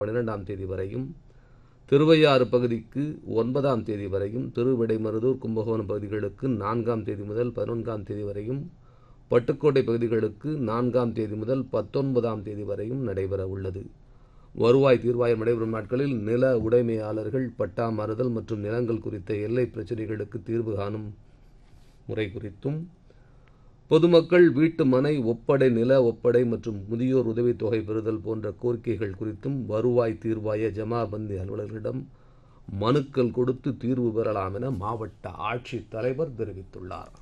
பன்னிரெண்டாம் தேதி வரையும் திருவையாறு பகுதிக்கு ஒன்பதாம் தேதி வரையும் திருவிடைமருதூர் கும்பகோணம் பகுதிகளுக்கு நான்காம் தேதி முதல் பதினொன்றாம் தேதி வரையும் பட்டுக்கோட்டை பகுதிகளுக்கு நான்காம் தேதி முதல் பத்தொன்பதாம் தேதி வரையும் நடைபெற உள்ளது வருவாய் தீர்வாயம் நடைபெறும் நாட்களில் நில உடைமையாளர்கள் பட்டா மாறுதல் மற்றும் நிலங்கள் குறித்த எல்லை பிரச்சனைகளுக்கு தீர்வு காணும் முறை குறித்தும் பொதுமக்கள் வீட்டு மனை ஒப்படை நில ஒப்படை மற்றும் முதியோர் உதவித்தொகை பெறுதல் போன்ற கோரிக்கைகள் குறித்தும் வருவாய் தீர்வாய ஜமாபந்தி அலுவலர்களிடம் மனுக்கள் கொடுத்து தீர்வு பெறலாம் என மாவட்ட ஆட்சித்தலைவர் தெரிவித்துள்ளார்